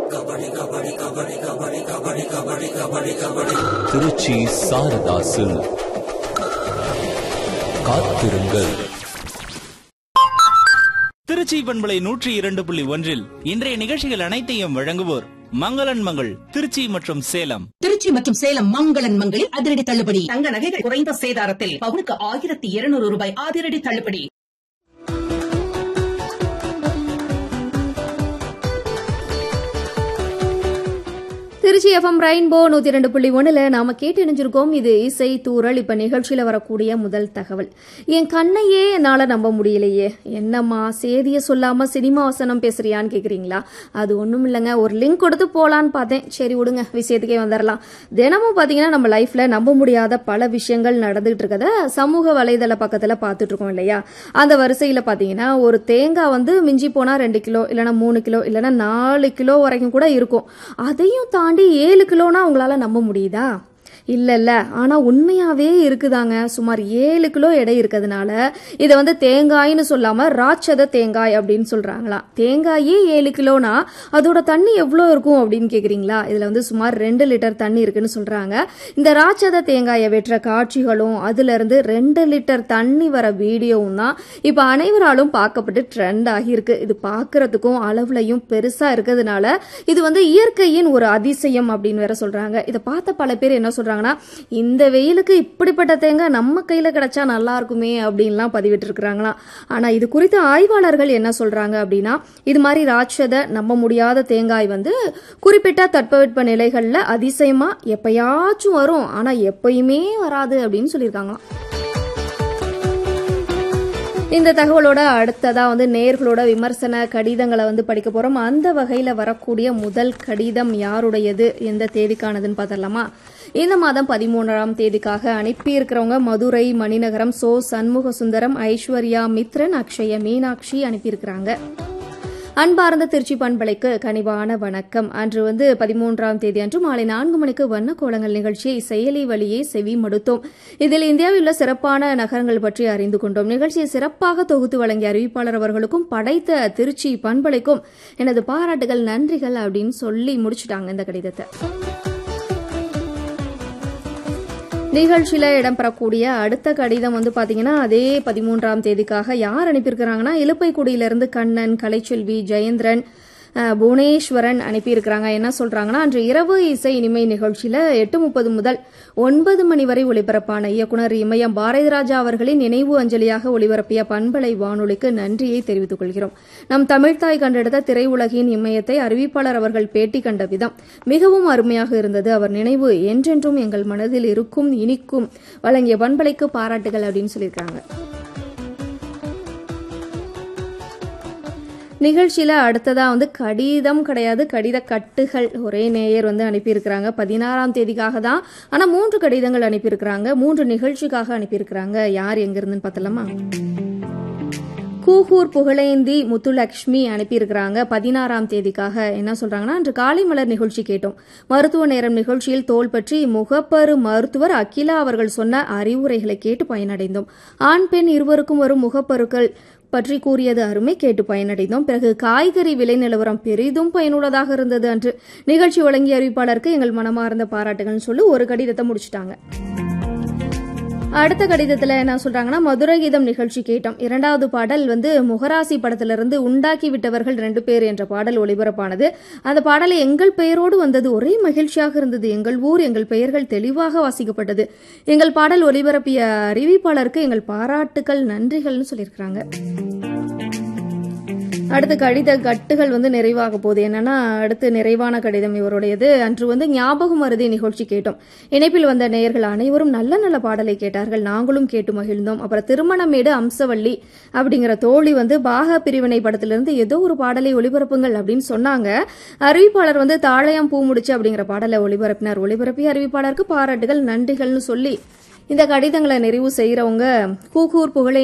திருச்சி சாரதாசில் காத்திருங்கள் திருச்சி பண்பலை நூற்றி இரண்டு புள்ளி ஒன்றில் இன்றைய நிகழ்ச்சிகள் அனைத்தையும் வழங்குவோர் மங்களன் மங்கள் திருச்சி மற்றும் சேலம் திருச்சி மற்றும் சேலம் மங்களன் மங்களில் அதிரடி தள்ளுபடி தங்க நகைகள் குறைந்த சேதாரத்தில் பவுனுக்கு ஆயிரத்தி இருநூறு ரூபாய் அதிரடி தள்ளுபடி திருச்சி எஃப்எம் ரெயின்போ நூத்தி ரெண்டு புள்ளி ஒண்ணுல நாம கேட்டு இணைஞ்சிருக்கோம் இது இசை தூரல் இப்ப நிகழ்ச்சியில வரக்கூடிய முதல் தகவல் என் கண்ணையே என்னால நம்ப முடியலையே என்னம்மா சேதிய சொல்லாம சினிமா வசனம் பேசுறியான்னு கேக்குறீங்களா அது ஒண்ணும் இல்லைங்க ஒரு லிங்க் கொடுத்து போலான்னு பார்த்தேன் சரி விடுங்க விஷயத்துக்கே வந்துடலாம் தினமும் பாத்தீங்கன்னா நம்ம லைஃப்ல நம்ப முடியாத பல விஷயங்கள் நடந்துகிட்டு இருக்கத சமூக வலைதள பக்கத்துல பார்த்துட்டு இருக்கோம் இல்லையா அந்த வரிசையில பாத்தீங்கன்னா ஒரு தேங்காய் வந்து மிஞ்சி போனா ரெண்டு கிலோ இல்லைன்னா மூணு கிலோ இல்லைன்னா நாலு கிலோ வரைக்கும் கூட இருக்கும் அதையும் தாண்டி ஏழு கிலோனா உங்களால நம்ப முடியுதா இல்ல இல்ல ஆனா உண்மையாவே இருக்குதாங்க சுமார் ஏழு கிலோ எடை இருக்கிறதுனால இதை வந்து தேங்காய்னு சொல்லாம ராட்சத தேங்காய் அப்படின்னு சொல்றாங்களாம் தேங்காயே ஏழு கிலோனா அதோட தண்ணி எவ்வளோ இருக்கும் அப்படின்னு கேக்குறீங்களா இதுல வந்து சுமார் ரெண்டு லிட்டர் தண்ணி இருக்குன்னு சொல்றாங்க இந்த ராட்சத தேங்காயை வெட்டுற காட்சிகளும் அதுல இருந்து ரெண்டு லிட்டர் தண்ணி வர வீடியோவும் தான் இப்ப அனைவராலும் பார்க்கப்பட்டு ட்ரெண்ட் ஆகியிருக்கு இது பார்க்கறதுக்கும் அளவுலையும் பெருசா இருக்கிறதுனால இது வந்து இயற்கையின் ஒரு அதிசயம் அப்படின்னு வேற சொல்றாங்க இதை பார்த்த பல பேர் என்ன சொல்றாங்கன்னா இந்த வெயிலுக்கு இப்படிப்பட்ட தேங்காய் நம்ம கையில கிடைச்சா நல்லா இருக்குமே அப்படின்லாம் பதிவிட்டு இருக்கிறாங்களாம் ஆனா இது குறித்து ஆய்வாளர்கள் என்ன சொல்றாங்க அப்படின்னா இது மாதிரி ராட்சத நம்ப முடியாத தேங்காய் வந்து குறிப்பிட்ட தட்பவெட்ப நிலைகள்ல அதிசயமா எப்பயாச்சும் வரும் ஆனா எப்பயுமே வராது அப்படின்னு சொல்லியிருக்காங்களாம் இந்த தகவலோட அடுத்ததா வந்து நேர்களோட விமர்சன கடிதங்களை வந்து படிக்க போறோம் அந்த வகையில வரக்கூடிய முதல் கடிதம் யாருடையது எந்த தேதிக்கானதுன்னு பார்த்தரலாமா இந்த மாதம் பதிமூன்றாம் தேதிக்காக அனுப்பியிருக்கிறவங்க மதுரை மணிநகரம் சோ சண்முக சுந்தரம் ஐஸ்வர்யா மித்ரன் அக்ஷய மீனாட்சி அனுப்பியிருக்கிறாங்க அன்பார்ந்த திருச்சி பண்பலைக்கு கனிவான வணக்கம் அன்று வந்து பதிமூன்றாம் தேதி அன்று மாலை நான்கு மணிக்கு வண்ண கோலங்கள் நிகழ்ச்சியை செயலி வழியே செவி மடுத்தோம் இதில் இந்தியாவில் உள்ள சிறப்பான நகரங்கள் பற்றி அறிந்து கொண்டோம் நிகழ்ச்சியை சிறப்பாக தொகுத்து வழங்கிய அறிவிப்பாளர் அவர்களுக்கும் படைத்த திருச்சி பண்பலைக்கும் எனது பாராட்டுகள் நன்றிகள் அப்படின்னு சொல்லி முடிச்சுட்டாங்க இந்த கடிதத்தை நிகழ்ச்சியில இடம்பெறக்கூடிய அடுத்த கடிதம் வந்து பாத்தீங்கன்னா அதே பதிமூன்றாம் தேதிக்காக யார் அனுப்பியிருக்கிறாங்கன்னா இலுப்பைக்குடியிலிருந்து கண்ணன் கலைச்செல்வி ஜெயேந்திரன் அஹ், புவனேஸ்வரன் அனுப்பியிருக்கிறாங்க என்ன சொல்றாங்கன்னா அன்று இரவு இசை இனிமை நிகழ்ச்சியில எட்டு முப்பது முதல் ஒன்பது மணி வரை ஒளிபரப்பான இயக்குனர் இமயம் பாரதிராஜா அவர்களின் நினைவு அஞ்சலியாக ஒளிபரப்பிய பண்பலை வானொலிக்கு நன்றியை தெரிவித்துக் கொள்கிறோம் நம் தமிழ்தாய் கண்டெடுத்த திரையுலகின் இமயத்தை அறிவிப்பாளர் அவர்கள் பேட்டி கண்ட விதம் மிகவும் அருமையாக இருந்தது அவர் நினைவு என்றென்றும் எங்கள் மனதில் இருக்கும் இனிக்கும் வழங்கிய பண்பலைக்கு பாராட்டுகள் அப்படின்னு சொல்லியிருக்காங்க நிகழ்ச்சியில அடுத்ததா வந்து கடிதம் கிடையாது கடித கட்டுகள் ஒரே நேயர் வந்து அனுப்பியிருக்கிறாங்க பதினாறாம் தேதிக்காக தான் ஆனா மூன்று கடிதங்கள் அனுப்பியிருக்கிறாங்க மூன்று நிகழ்ச்சிக்காக அனுப்பியிருக்கிறாங்க யார் எங்க இருந்துன்னு பார்த்தலாமா கூகூர் புகழேந்தி முத்துலக்ஷ்மி அனுப்பியிருக்கிறாங்க பதினாறாம் தேதிக்காக என்ன சொல்றாங்கன்னா அன்று காலை மலர் நிகழ்ச்சி கேட்டோம் மருத்துவ நேரம் நிகழ்ச்சியில் தோல் பற்றி முகப்பரு மருத்துவர் அகிலா அவர்கள் சொன்ன அறிவுரைகளை கேட்டு பயனடைந்தோம் ஆண் பெண் இருவருக்கும் வரும் முகப்பருக்கள் பற்றி கூறியது அருமை கேட்டு பயனடைந்தோம் பிறகு காய்கறி விலை நிலவரம் பெரிதும் பயனுள்ளதாக இருந்தது அன்று நிகழ்ச்சி வழங்கிய அறிவிப்பாளருக்கு எங்கள் மனமார்ந்த பாராட்டுகள்னு சொல்லி ஒரு கடிதத்தை முடிச்சிட்டாங்க அடுத்த கடிதத்துல என்ன சொல்றாங்கன்னா மதுரை கீதம் நிகழ்ச்சி கேட்டோம் இரண்டாவது பாடல் வந்து முகராசி படத்திலிருந்து உண்டாக்கி விட்டவர்கள் ரெண்டு பேர் என்ற பாடல் ஒளிபரப்பானது அந்த பாடலை எங்கள் பெயரோடு வந்தது ஒரே மகிழ்ச்சியாக இருந்தது எங்கள் ஊர் எங்கள் பெயர்கள் தெளிவாக வாசிக்கப்பட்டது எங்கள் பாடல் ஒளிபரப்பிய அறிவிப்பாளருக்கு எங்கள் பாராட்டுகள் நன்றிகள்னு சொல்லியிருக்கிறாங்க அடுத்து கடித கட்டுகள் வந்து நிறைவாக போகுது என்னன்னா அடுத்து நிறைவான கடிதம் இவருடையது அன்று வந்து ஞாபகம் மருதி நிகழ்ச்சி கேட்டோம் இணைப்பில் வந்த நேயர்கள் அனைவரும் நல்ல நல்ல பாடலை கேட்டார்கள் நாங்களும் கேட்டு மகிழ்ந்தோம் அப்புறம் திருமணமேடு அம்சவள்ளி அப்படிங்கிற தோழி வந்து பாக பிரிவினை படத்திலிருந்து ஏதோ ஒரு பாடலை ஒளிபரப்புங்கள் அப்படின்னு சொன்னாங்க அறிவிப்பாளர் வந்து தாழையாம் பூ முடிச்சு அப்படிங்கிற பாடலை ஒளிபரப்பினார் ஒளிபரப்பிய அறிவிப்பாளருக்கு பாராட்டுகள் நன்றிகள்னு சொல்லி இந்த கடிதங்களை நிறைவு செய்யறவங்க கூகூர் புகழை